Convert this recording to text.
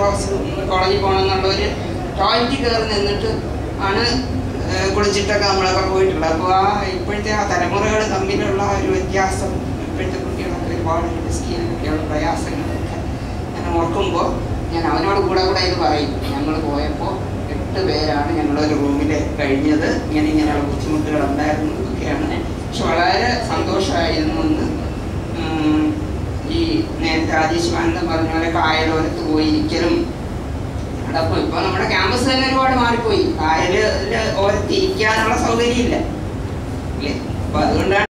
class കോളേജിൽ പോകണം എന്നുള്ളൊരു ടോയ്ലറ്റിൽ കയറി നിന്നിട്ട് ആണ് ഏഹ് കുളിച്ചിട്ടൊക്കെ നമ്മളൊക്കെ പോയിട്ടുള്ളത് അപ്പോൾ ആ ഇപ്പോഴത്തെ ആ തലമുറകൾ തമ്മിലുള്ള ആ ഒരു വ്യത്യാസം ഇപ്പോഴത്തെ കുട്ടികളൊക്കെ ഒരുപാട് സ്കീനൊക്കെയുള്ള പ്രയാസങ്ങളൊക്കെ ഞാൻ ഓർക്കുമ്പോൾ ഞാൻ അവനോട് കൂടെ കൂടെ ഇത് പറയും ഞങ്ങൾ പോയപ്പോൾ എട്ട് പേരാണ് ഞങ്ങളൊരു റൂമിൽ കഴിഞ്ഞത് ഇങ്ങനെ ഇങ്ങനെയുള്ള ബുദ്ധിമുട്ടുകൾ ഉണ്ടായിരുന്നു ഒക്കെയാണ് പക്ഷെ വളരെ സന്തോഷമായിരുന്നു എന്ന് ഉം, ഈ നേരത്തെ രാജേഷ് മാനന്ദം പറഞ്ഞ പോലെ കായലോരത്ത് പോയി ഇരിക്കലും അടപ്പം ഇപ്പൊ നമ്മുടെ ക്യാമ്പസ് തന്നെ ഒരുപാട് മാറിപ്പോയി കായല് ഓരത്ത് ഇരിക്കാനുള്ള സൗകര്യം ഇല്ല ഇല്ലേ അപ്പൊ അതുകൊണ്ടാണ്